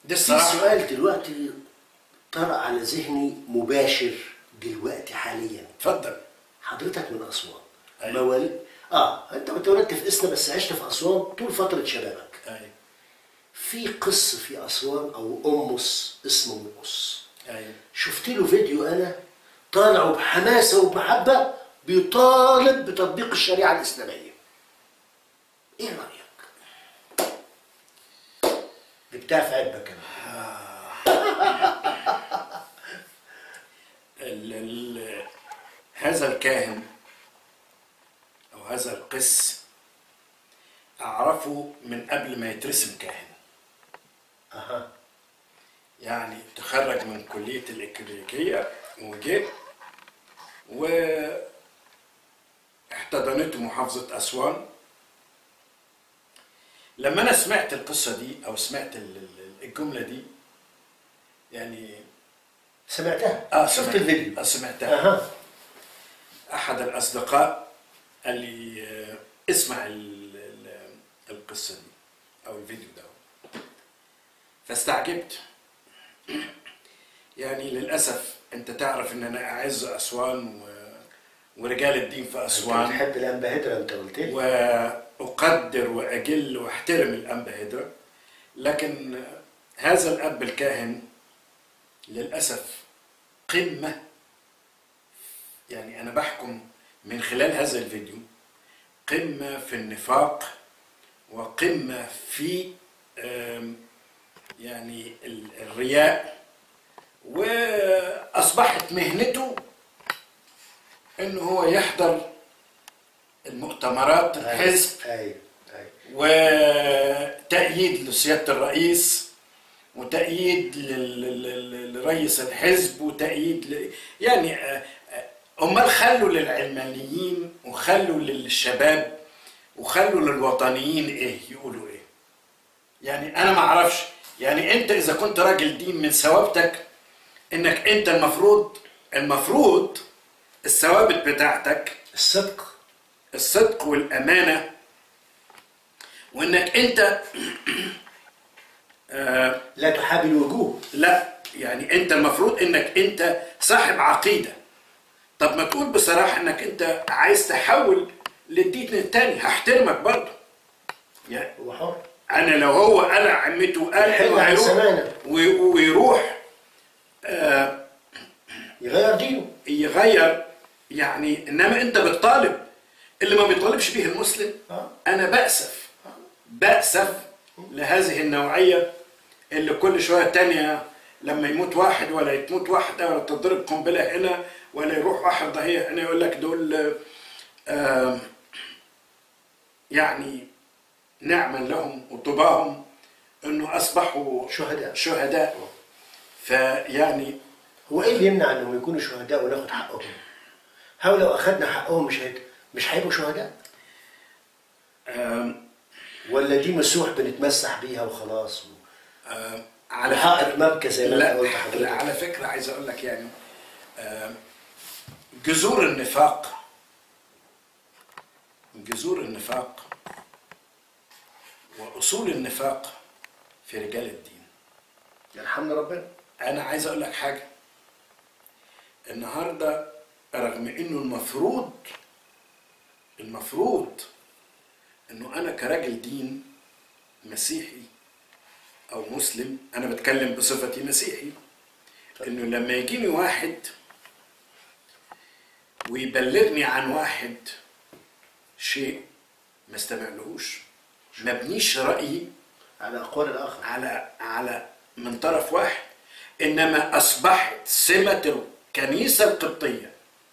دي في الصراحه سؤال دلوقتي طرأ على ذهني مباشر دلوقتي حاليا اتفضل حضرتك من اسوان أيوة. مواليد اه انت اتولدت في اسنا بس عشت في اسوان طول فتره شبابك ايوه في قس في اسوان او امس اسمه مقص ايوه شفت له فيديو انا طالع بحماسه وبمحبه بيطالب بتطبيق الشريعه الاسلاميه ايه رايك جبتها في علبه كمان ال ال هذا الكاهن او هذا القس اعرفه من قبل ما يترسم كاهن اها يعني تخرج من كلية الإكليريكية وجه و احتضنته محافظة أسوان لما أنا سمعت القصة دي أو سمعت ال- ال- الجملة دي يعني سمعتها آه شفت سمعت- الفيديو آه سمعتها اها أحد الأصدقاء قال لي آه، اسمع ال- ال- القصة دي أو الفيديو ده فاستعجبت يعني للأسف أنت تعرف إن أنا أعز أسوان و... ورجال الدين في انت أسوان بتحب الانبهدره انت قلت لي وأقدر وأجل وأحترم الأنبا هدرة لكن هذا الأب الكاهن للأسف قمة يعني أنا بحكم من خلال هذا الفيديو قمة في النفاق وقمة في آم، يعني ال- الرياء وأصبحت مهنته إنه هو يحضر المؤتمرات الحزب ايوه ايوه وتأييد لسيادة الرئيس وتأييد لل- لل- لل- لرئيس الحزب وتأييد ل... يعني آه، آه، أمال خلوا للعلمانيين وخلوا للشباب وخلوا للوطنيين إيه يقولوا إيه يعني أنا ما أعرفش يعني أنت إذا كنت راجل دين من ثوابتك إنك أنت المفروض المفروض الثوابت بتاعتك الصدق الصدق والامانه وانك انت آه لا تحابي الوجوه لا يعني انت المفروض انك انت صاحب عقيده طب ما تقول بصراحه انك انت عايز تحول للدين التاني هحترمك برضه يعني هو حر انا لو هو قلع عمته وقال يحل إنه عن هيروح زمانه. وي- ويروح آه يغير دينه يغير يعني انما انت بتطالب اللي ما بيطالبش به المسلم آه. انا بأسف بأسف لهذه النوعية اللي كل شوية تانية لما يموت واحد ولا تموت واحدة ولا تضرب قنبلة هنا ولا يروح واحد ضحية هنا يقول لك دول آه يعني نعما لهم وطباهم انه اصبحوا شهداء. شهداء فيعني هو ايه اللي يمنع انهم يكونوا شهداء وناخد حقهم؟ هل لو اخذنا حقهم مش هيت... مش هيبقوا شهداء؟ آم، ولا دي مسوح بنتمسح بيها وخلاص آم، على حائط فكرة- مبكى زي ما لا, انت قلت لا حضرتك على فكرة عايز أقول لك يعني آم، جذور النفاق جذور النفاق وأصول النفاق في رجال الدين يرحمنا ربنا أنا عايز أقول لك حاجة النهاردة رغم إنه المفروض المفروض إنه أنا كراجل دين مسيحي أو مسلم أنا بتكلم بصفتي مسيحي إنه لما يجيني واحد ويبلغني عن واحد شيء ما استمعلهوش ما بنيش رأيي على اقوال الاخر على على من طرف واحد انما اصبحت سمه الكنيسه القبطيه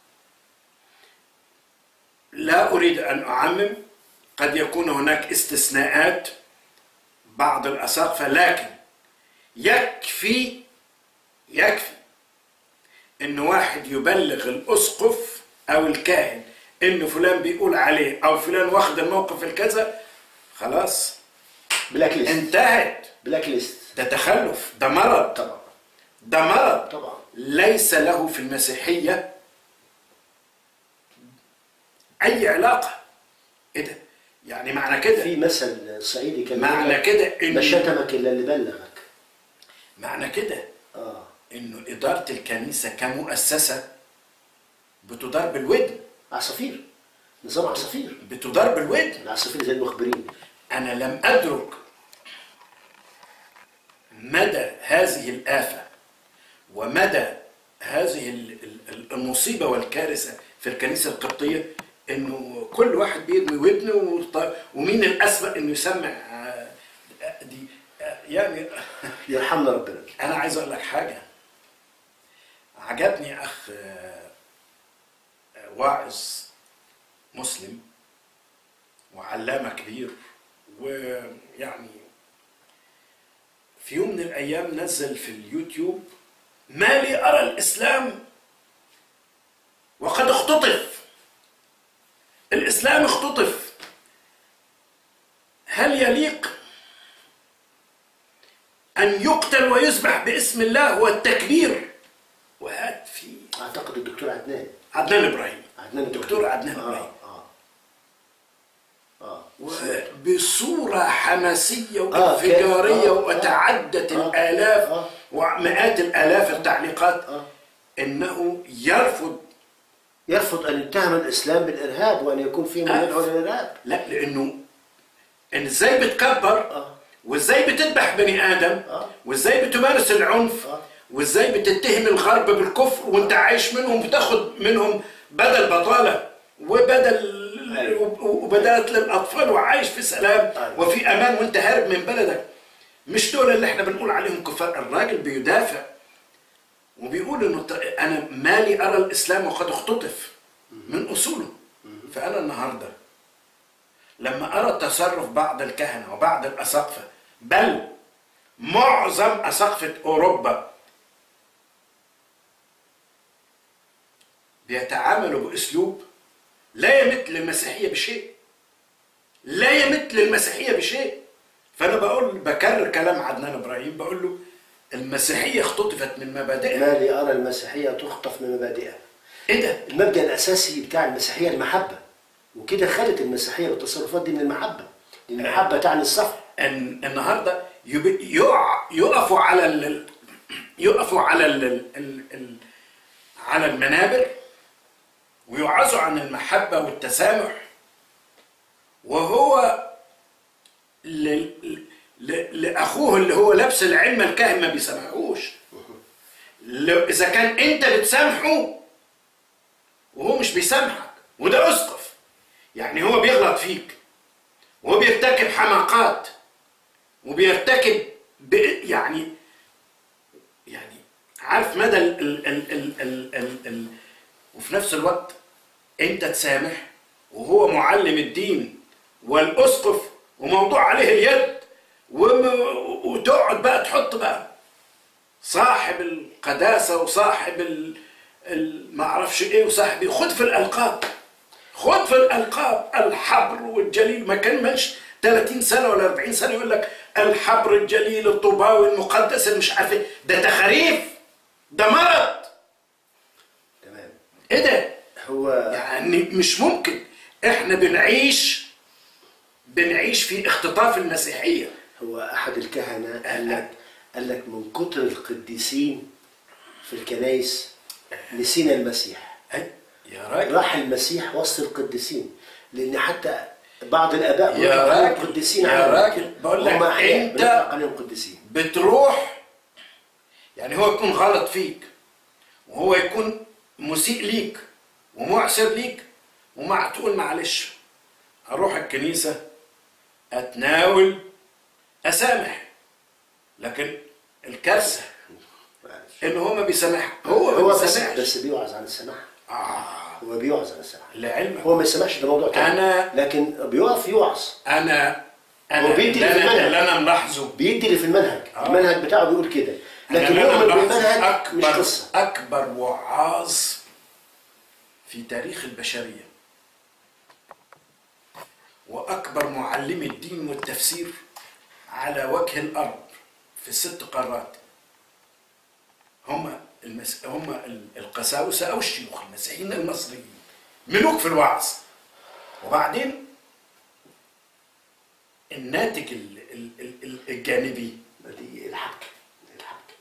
لا اريد ان اعمم قد يكون هناك استثناءات بعض الاساقفه لكن يكفي يكفي ان واحد يبلغ الاسقف او الكاهن ان فلان بيقول عليه او فلان واخد الموقف الكذا خلاص بلاك ليست انتهت بلاك ليست ده تخلف ده مرض طبعا ده مرض طبعا ليس له في المسيحية أي علاقة إيه ده؟ يعني معنى كده في مثل صعيدي كان معنى بيقول لك كده ما إن شتمك الا اللي بلغك معنى كده اه انه اداره الكنيسه كمؤسسه بتدار بالودن عصافير نظام عصافير بتدار بالودن العصافير زي المخبرين انا لم ادرك مدى هذه الافه ومدى هذه ال- ال- المصيبه والكارثه في الكنيسه القبطيه انه كل واحد بيرمي ودنه وط- ومين الاسبق انه يسمع آه، دي آه، يعني يرحمنا ربنا انا عايز اقول لك حاجه عجبني اخ آه، آه، واعظ مسلم وعلامه كبير ويعني في يوم من الايام نزل في اليوتيوب ما لي ارى الاسلام وقد اختطف الاسلام اختطف هل يليق أن يقتل ويذبح باسم الله هو التكبير وهات في اعتقد الدكتور عدنان عدنان إبراهيم عدنان الدكتور عدنان اه إبراهيم اه اه بصورة حماسية آه، وانفجارية كان- آه، وتعدت آه، الآلاف آه. ومئات الآلاف التعليقات اه إنه يرفض يرفض ان يتهم الاسلام بالارهاب وان يكون فيه من آه. يدعو للارهاب لا لأنه إن إزاي بتكبر اه وإزاي بتذبح بني آدم آه. وإزاي بتمارس العنف آه. وإزاي بتتهم الغرب بالكفر وأنت عايش منهم بتاخد منهم بدل بطالة وبدل أيوة. وبدلت للأطفال وعايش في سلام أيوة. وفي أمان وأنت هارب من بلدك مش دول اللي احنا بنقول عليهم كفار الراجل بيدافع وبيقول انه ت- انا مالي ارى الاسلام وقد اختطف من اصوله فانا النهارده لما ارى تصرف بعض الكهنه وبعض الاساقفه بل معظم اساقفه اوروبا بيتعاملوا باسلوب لا يمت للمسيحيه بشيء لا يمت للمسيحيه بشيء فانا بقول بكرر كلام عدنان ابراهيم بقول له المسيحيه اختطفت من مبادئها ما لي ارى المسيحيه تخطف من مبادئها ايه ده المبدا الاساسي بتاع المسيحيه المحبه وكده خدت المسيحيه بالتصرفات دي من المحبه لأن المحبه تعني الصفح ان النهارده يب- يقع يقفوا على ال يقفوا على ال ال ال على المنابر ويوعظوا عن المحبه والتسامح وهو ل- ل- لاخوه اللي هو لابس العلم الكاهن ما بيسامحوش لو اذا كان انت بتسامحه وهو مش بيسامحك وده اسقف يعني هو بيغلط فيك وهو بيرتكب حماقات وبيرتكب ب... يعني يعني عارف مدى ال... ال... ال... ال... ال... ال... ال... وفي نفس الوقت انت تسامح وهو معلم الدين والاسقف وموضوع عليه اليد وم... وتقعد بقى تحط بقى صاحب القداسه وصاحب ال... ال... ما اعرفش ايه وصاحب إيه. خد في الالقاب خد في الالقاب الحبر والجليل ما كان مش 30 سنه ولا 40 سنه يقول لك الحبر الجليل الطوباوي المقدس اللي مش عارف ايه ده تخاريف ده مرض تمام ايه ده هو يعني مش ممكن احنا بنعيش بنعيش في اختطاف المسيحيه هو احد الكهنه قال لك قال لك من كتر القديسين في الكنايس نسينا المسيح أي يا راجل راح المسيح وسط القديسين لان حتى بعض الاباء يا بيطلق عليهم راجل، قديسين يا على راجل، بقول لك هم أحياء أنت- بنطلق عليهم قديسين بتروح يعني هو يكون غلط فيك وهو يكون مسيء ليك ومعسر ليك ومع تقول معلش اروح الكنيسه اتناول اسامح لكن الكارثه ان هو ما بيسامح هو هو ما بس بيسامحش بس بيوعظ عن السماح آه هو بيوعظ عن السماح لعلمك هو ما يسمعش ده موضوع تاني أنا- لكن بيقف يوعظ انا انا هو بيدي اللي في انا, المنهج. اللي أنا ملاحظه بيدي اللي في المنهج آه. المنهج بتاعه بيقول كده أنا لكن اللي أنا يؤمن ملاحظه بالمنهج مش اكبر قصه اكبر وعاظ في تاريخ البشريه واكبر معلم الدين والتفسير على وجه الارض في الست قارات هم المس... هم ال- القساوسه او الشيوخ المسيحيين المصريين ملوك في الوعظ وبعدين الناتج ال... ال... ال... ال- الجانبي دي الحبكه الحبكه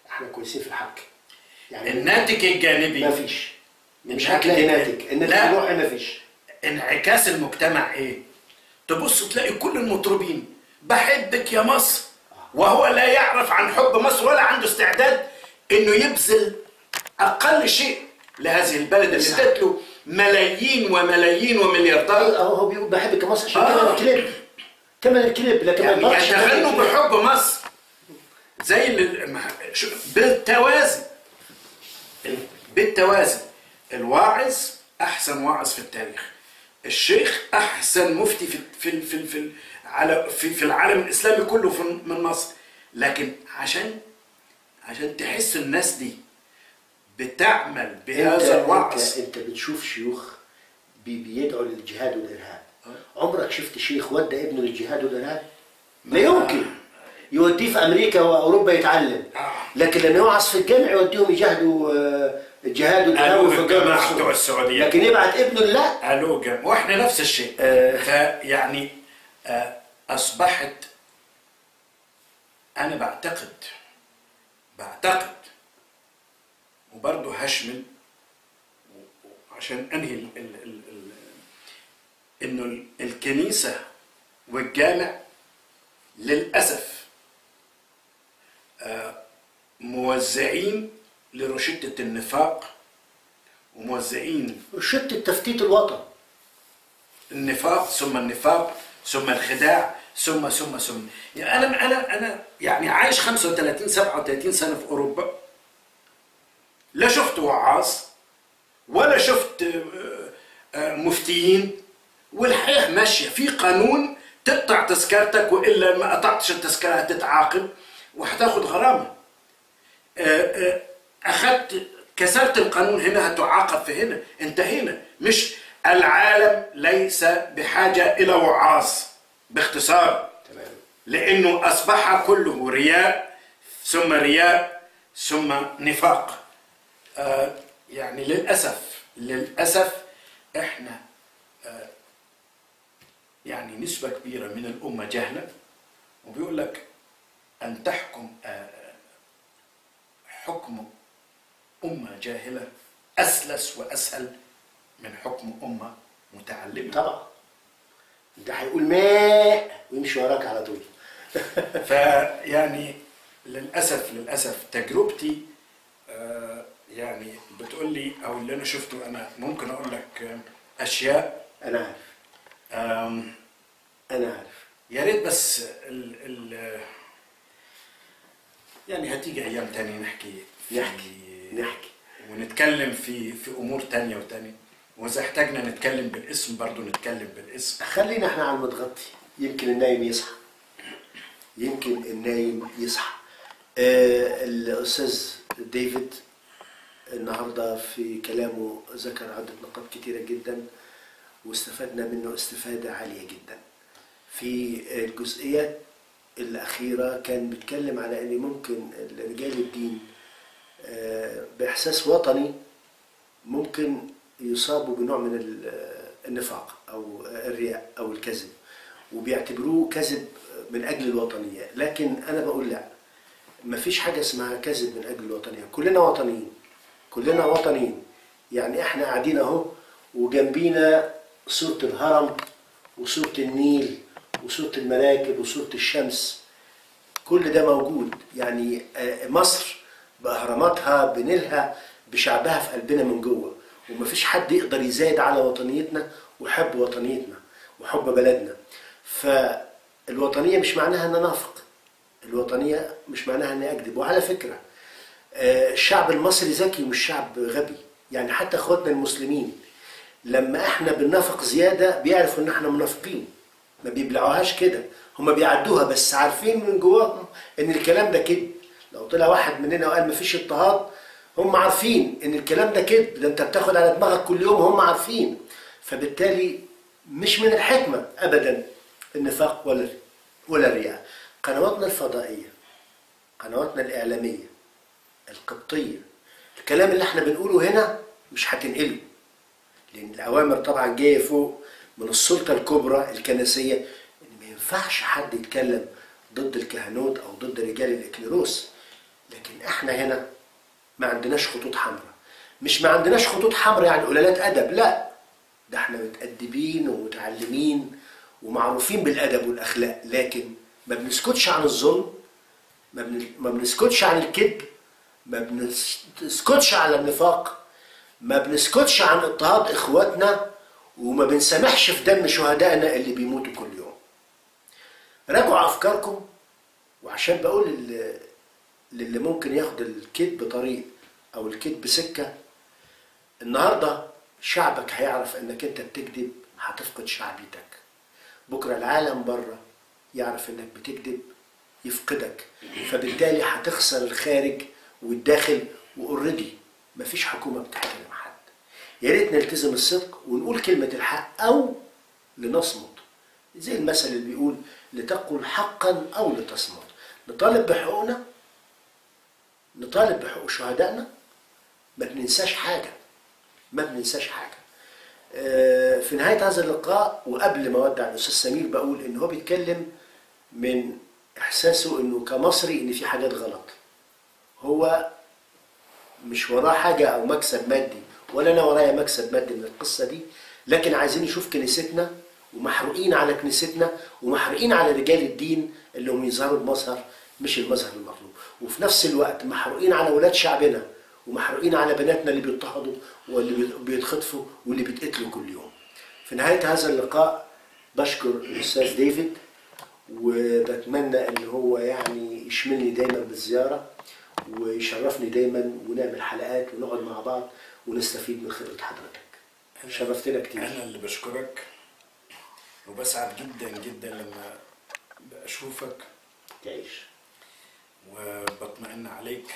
كويسين في الحق يعني الناتج الجانبي ما فيش مش الناتج هتلاقي الج- ناتج الناتج لا. الروحي ما فيش انعكاس المجتمع ايه تبص تلاقي كل المطربين بحبك يا مصر وهو لا يعرف عن حب مصر ولا عنده استعداد انه يبذل اقل شيء لهذه البلد اللي صح. ادت له ملايين وملايين وملياردات اهو هو بيقول بحبك يا مصر عشان آه. تمن الكليب تمن الكليب لكن ما يعني يقدرش تمن يتغنوا الكليب. بحب مصر زي اللي ما- شو- بالتوازي بالتوازي الواعظ احسن واعظ في التاريخ الشيخ احسن مفتي في في في, في على في, في العالم الاسلامي كله في من مصر لكن عشان عشان تحس الناس دي بتعمل انت بهذا انت, الوعظ انت بتشوف شيوخ بي- بيدعوا للجهاد والارهاب عمرك شفت شيخ ودى ابنه للجهاد والارهاب؟ لا يمكن يوديه في امريكا واوروبا يتعلم آه. لكن لما يوعظ في الجامع يوديهم يجاهدوا آه، الجهاد والارهاب قالوا وفي الجماعه الجامع بتوع السعوديه لكن يبعت ابنه لا قالوا جم... واحنا نفس الشيء آه. فيعني آه، اصبحت انا بعتقد بعتقد وبرضه هشمل و- و- عشان انهي ال... ال... ال... ال... انه ال- الكنيسه والجامع للاسف آه، موزعين لروشته النفاق وموزعين شت التفتيت الوطن النفاق ثم النفاق ثم الخداع ثم ثم ثم يعني انا انا انا يعني عايش 35 37 سنه في اوروبا لا شفت وعاظ ولا شفت آه، آه، مفتيين والحياه ماشيه في قانون تقطع تذكرتك والا ما قطعتش التذكره هتتعاقب وهتاخد غرامه آه، آه، اخذت كسرت القانون هنا هتعاقب في هنا انتهينا مش العالم ليس بحاجه الى وعاظ باختصار تمام لانه اصبح كله رياء ثم رياء ثم نفاق آه يعني للاسف للاسف احنا آه يعني نسبه كبيره من الامه جهله وبيقول لك ان تحكم آه حكم امه جاهله اسلس واسهل من حكم امه متعلمه طبعا ده هيقول ماء ويمشي وراك على طول فيعني للاسف للاسف تجربتي آه، يعني بتقول لي او اللي انا شفته انا ممكن اقول لك آه، اشياء انا عارف آم، انا عارف يا ريت بس ال ال يعني هتيجي ايام تانية نحكي في- نحكي نحكي ونتكلم في في امور تانية وتانية واذا احتاجنا نتكلم بالاسم برضو نتكلم بالاسم خلينا احنا على المتغطي يمكن النايم يصحى يمكن النايم يصحى آه الاستاذ ديفيد النهارده في كلامه ذكر عده نقاط كتيره جدا واستفدنا منه استفاده عاليه جدا في الجزئيات الاخيره كان بيتكلم على ان ممكن رجال الدين آه، باحساس وطني ممكن يصابوا بنوع من ال- النفاق او الرياء او الكذب وبيعتبروه كذب من اجل الوطنيه لكن انا بقول لا مفيش حاجه اسمها كذب من اجل الوطنيه كلنا وطنيين كلنا وطنيين يعني احنا قاعدين اهو وجنبينا صوره الهرم وصوره النيل وصوره المراكب وصوره الشمس كل ده موجود يعني آه، مصر بأهراماتها بنيلها بشعبها في قلبنا من جوه ومفيش حد يقدر يزايد على وطنيتنا وحب وطنيتنا وحب بلدنا فالوطنية مش معناها ان انافق الوطنية مش معناها اني اكذب وعلى فكرة آه، الشعب المصري ذكي مش شعب غبي يعني حتى اخواتنا المسلمين لما احنا بننافق زيادة بيعرفوا ان احنا منافقين ما بيبلعوهاش كده هما بيعدوها بس عارفين من جواهم ان الكلام ده كذب لو طلع واحد مننا وقال مفيش اضطهاد هم عارفين ان الكلام ده كذب ده انت بتاخد على دماغك كل يوم هم عارفين فبالتالي مش من الحكمة ابدا النفاق ولا ولا الرياء قنواتنا الفضائية قنواتنا الإعلامية القبطية الكلام اللي احنا بنقوله هنا مش هتنقله لأن الأوامر طبعا جاية فوق من السلطة الكبرى الكنسية إن ما ينفعش حد يتكلم ضد الكهنوت أو ضد رجال الإكليروس لكن احنا هنا ما عندناش خطوط حمراء مش ما عندناش خطوط حمراء يعني قلالات ادب لا ده احنا متأدبين ومتعلمين ومعروفين بالادب والاخلاق لكن ما بنسكتش عن الظلم ما, بن... ما بنسكتش عن الكذب ما بنسكتش على النفاق ما بنسكتش عن اضطهاد اخواتنا وما بنسامحش في دم شهدائنا اللي بيموتوا كل يوم راجعوا افكاركم وعشان بقول لل- للي ممكن ياخد الكذب طريق او الكذب سكه النهارده شعبك هيعرف انك انت بتكذب هتفقد شعبيتك بكره العالم بره يعرف انك بتكذب يفقدك فبالتالي هتخسر الخارج والداخل واوريدي مفيش حكومه بتحترم حد يا ريت نلتزم الصدق ونقول كلمه الحق او لنصمت زي المثل اللي بيقول لتقل حقا او لتصمت نطالب بحقوقنا نطالب بحقوق شهدائنا ما بننساش حاجه ما بننساش حاجه آه، في نهايه هذا اللقاء وقبل ما اودع الاستاذ سمير بقول ان هو بيتكلم من احساسه انه كمصري ان في حاجات غلط هو مش وراه حاجه او مكسب مادي ولا انا ورايا مكسب مادي من القصه دي لكن عايزين نشوف كنيستنا ومحروقين على كنيستنا ومحروقين على رجال الدين اللي هم يظهروا بمظهر مش المظهر المطلوب وفي نفس الوقت محروقين على ولاد شعبنا ومحروقين على بناتنا اللي بيضطهدوا واللي بي- بيتخطفوا واللي بيتقتلوا كل يوم في نهاية هذا اللقاء بشكر الأستاذ ديفيد وبتمنى ان هو يعني يشملني دايما بالزياره ويشرفني دايما ونعمل حلقات ونقعد مع بعض ونستفيد من خبره حضرتك شرفتنا كتير انا اللي بشكرك وبسعد جدا جدا لما اشوفك تعيش وبطمئن عليك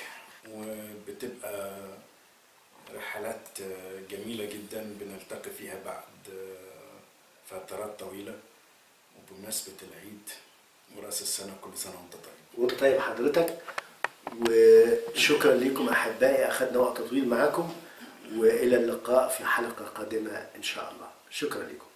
وبتبقى رحلات جميلة جدا بنلتقي فيها بعد فترات طويلة وبمناسبة العيد ورأس السنة كل سنة وانت طيب وانت طيب حضرتك وشكرا لكم احبائي اخذنا وقت طويل معاكم والى اللقاء في حلقه قادمه ان شاء الله شكرا لكم